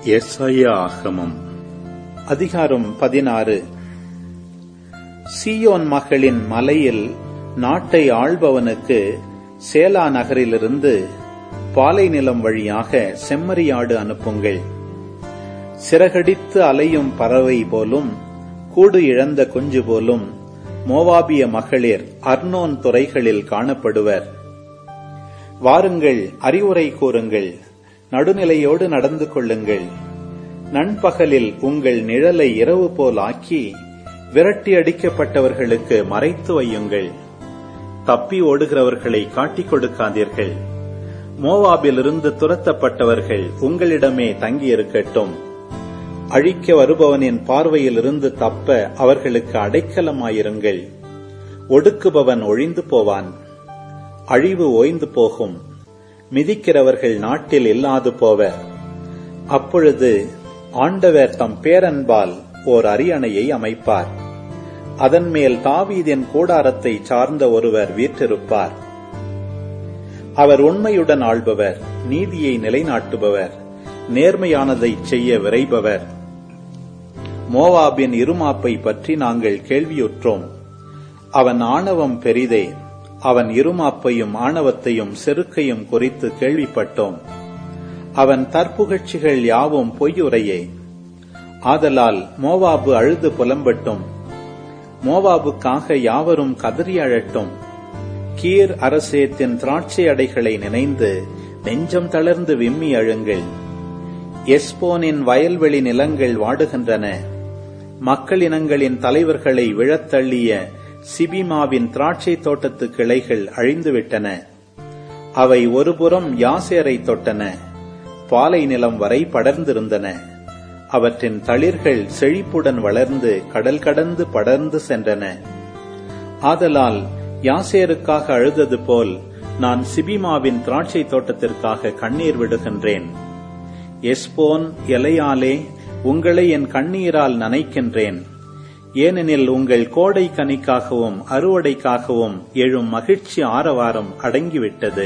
எஸ்ஐயா ஆகமம் அதிகாரம் பதினாறு சீயோன் மகளின் மலையில் நாட்டை ஆள்பவனுக்கு சேலா நகரிலிருந்து பாலை நிலம் வழியாக செம்மறியாடு அனுப்புங்கள் சிறகடித்து அலையும் பறவை போலும் கூடு இழந்த குஞ்சு போலும் மோவாபிய மகளிர் அர்னோன் துறைகளில் காணப்படுவர் வாருங்கள் அறிவுரை கூறுங்கள் நடுநிலையோடு நடந்து கொள்ளுங்கள் நண்பகலில் உங்கள் நிழலை இரவு போல் ஆக்கி விரட்டி அடிக்கப்பட்டவர்களுக்கு மறைத்து வையுங்கள் தப்பி ஓடுகிறவர்களை காட்டிக் கொடுக்காதீர்கள் மோவாபிலிருந்து துரத்தப்பட்டவர்கள் உங்களிடமே தங்கியிருக்கட்டும் அழிக்க வருபவனின் பார்வையிலிருந்து தப்ப அவர்களுக்கு அடைக்கலமாயிருங்கள் ஒடுக்குபவன் ஒழிந்து போவான் அழிவு ஓய்ந்து போகும் மிதிக்கிறவர்கள் நாட்டில் இல்லாது போவர் அப்பொழுது ஆண்டவர் தம் பேரன்பால் ஓர் அரியணையை அமைப்பார் அதன் மேல் தாவீதின் கூடாரத்தை சார்ந்த ஒருவர் வீற்றிருப்பார் அவர் உண்மையுடன் ஆள்பவர் நீதியை நிலைநாட்டுபவர் நேர்மையானதை செய்ய விரைபவர் மோவாபின் இருமாப்பை பற்றி நாங்கள் கேள்வியுற்றோம் அவன் ஆணவம் பெரிதே அவன் இருமாப்பையும் ஆணவத்தையும் செருக்கையும் குறித்து கேள்விப்பட்டோம் அவன் தற்புகழ்ச்சிகள் யாவும் பொய்யுரையே ஆதலால் மோவாபு அழுது புலம்பட்டும் மோவாபுக்காக யாவரும் கதறி அழட்டும் கீர் அரசேத்தின் திராட்சை அடைகளை நினைந்து நெஞ்சம் தளர்ந்து விம்மி அழுங்கள் எஸ்போனின் வயல்வெளி நிலங்கள் வாடுகின்றன மக்களினங்களின் தலைவர்களை விழத்தள்ளிய சிபிமாவின் திராட்சை தோட்டத்து கிளைகள் அழிந்துவிட்டன அவை ஒருபுறம் யாசேரை தொட்டன பாலை நிலம் வரை படர்ந்திருந்தன அவற்றின் தளிர்கள் செழிப்புடன் வளர்ந்து கடல் கடந்து படர்ந்து சென்றன ஆதலால் யாசேருக்காக அழுதது போல் நான் சிபிமாவின் திராட்சை தோட்டத்திற்காக கண்ணீர் விடுகின்றேன் எஸ்போன் எலையாலே உங்களை என் கண்ணீரால் நனைக்கின்றேன் ஏனெனில் உங்கள் கோடை கனிக்காகவும் அறுவடைக்காகவும் எழும் மகிழ்ச்சி ஆரவாரம் அடங்கிவிட்டது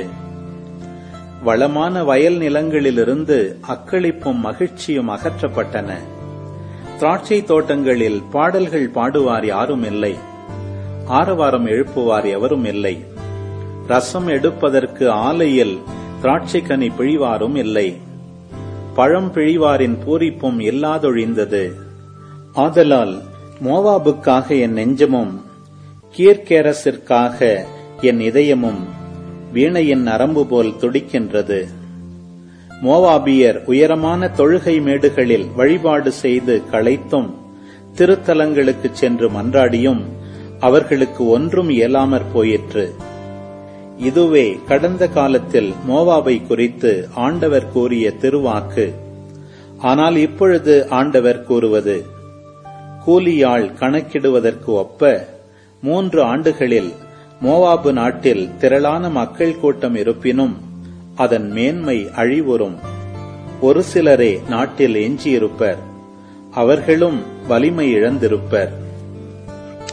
வளமான வயல் நிலங்களிலிருந்து அக்களிப்பும் மகிழ்ச்சியும் அகற்றப்பட்டன திராட்சை தோட்டங்களில் பாடல்கள் பாடுவார் யாரும் இல்லை ஆரவாரம் எழுப்புவார் எவரும் இல்லை ரசம் எடுப்பதற்கு ஆலையில் திராட்சை கனி பிழிவாரும் இல்லை பழம் பிழிவாரின் பூரிப்பும் இல்லாதொழிந்தது ஆதலால் மோவாபுக்காக என் நெஞ்சமும் கீர்கேரஸிற்காக என் இதயமும் வீணையின் நரம்பு போல் துடிக்கின்றது மோவாபியர் உயரமான தொழுகை மேடுகளில் வழிபாடு செய்து களைத்தும் திருத்தலங்களுக்கு சென்று மன்றாடியும் அவர்களுக்கு ஒன்றும் இயலாமற் போயிற்று இதுவே கடந்த காலத்தில் மோவாபை குறித்து ஆண்டவர் கூறிய திருவாக்கு ஆனால் இப்பொழுது ஆண்டவர் கூறுவது கூலியாள் கணக்கிடுவதற்கு ஒப்ப மூன்று ஆண்டுகளில் மோவாபு நாட்டில் திரளான மக்கள் கூட்டம் இருப்பினும் அதன் மேன்மை அழிவுறும் ஒரு சிலரே நாட்டில் எஞ்சியிருப்பர் அவர்களும் வலிமை இழந்திருப்பர்